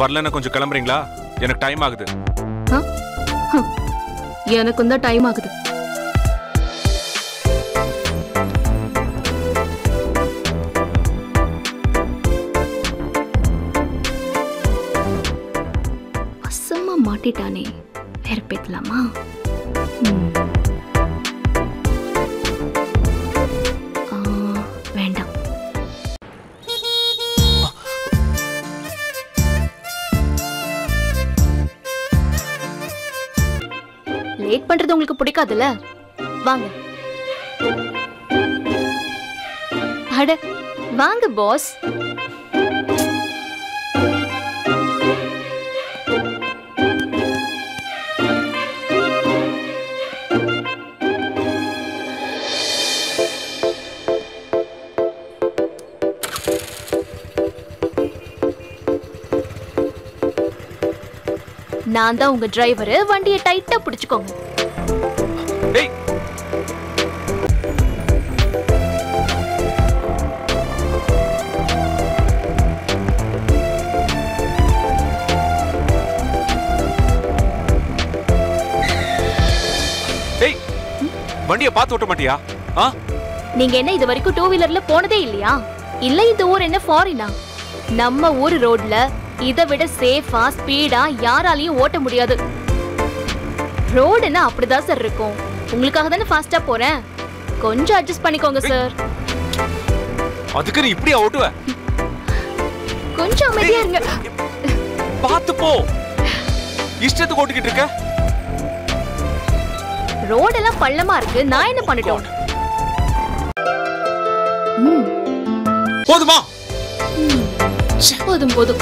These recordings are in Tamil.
வரலன்னா கொஞ்சம் கிளம்புறீங்களா எனக்கு டைம் ஆகுது ஆ? ஹம். எனக்கும் தான் டைம் ஆகுது வசமா மாட்டிட்டானே வேற பேத்தலாமா வேண்டாம் லேட் பண்றது உங்களுக்கு பிடிக்காதுல்ல வாங்க அட வாங்க பாஸ் நான் தான் உங்க டிரைவர் வண்டியை டைட்டா பிடிச்சுக்கோங்க டேய் டேய் வண்டியை பார்த்து ஓட்ட மாட்டியா ஆ நீங்க என்ன இது வரைக்கும் டூ வீலர்ல போனதே இல்லையா இல்ல இந்த ஊர் என்ன ஃபாரினா நம்ம ஊர் ரோட்ல இதை விட சேஃபா ஸ்பீடா யாராலையும் ஓட்ட முடியாது ரோடுன்னா அப்படிதான் சார் இருக்கும் உங்களுக்காக தானே ஃபாஸ்டா போறேன் கொஞ்சம் அட்ஜஸ்ட் பண்ணிக்கோங்க சார் அதுக்கு நீ இப்படியா ஓட்டுவ கொஞ்சம் அமைதியா இருங்க பார்த்து போ இஷ்டத்துக்கு ஓட்டிக்கிட்டு இருக்க ரோடெல்லாம் பள்ளமா இருக்கு நான் என்ன பண்ணட்டும் ம், போதுமா போதும் போதும்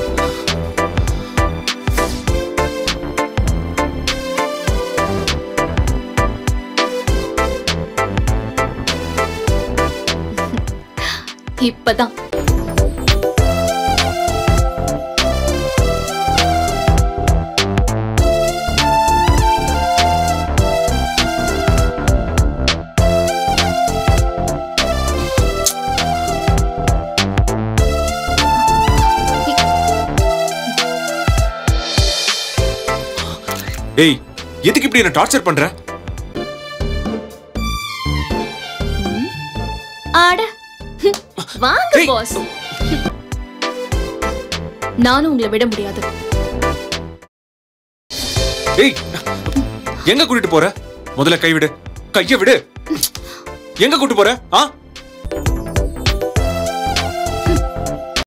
இப்பதான் ஏய் எதுக்கு இப்படி என்ன டார்ச்சர் பண்ற ஆட வாங்க ஏய். பாஸ் நானும் உங்களை விட முடியாது ஏய் எங்க கூட்டிட்டு போற முதல்ல கை விடு கைய விடு எங்க கூட்டிட்டு போற ஆ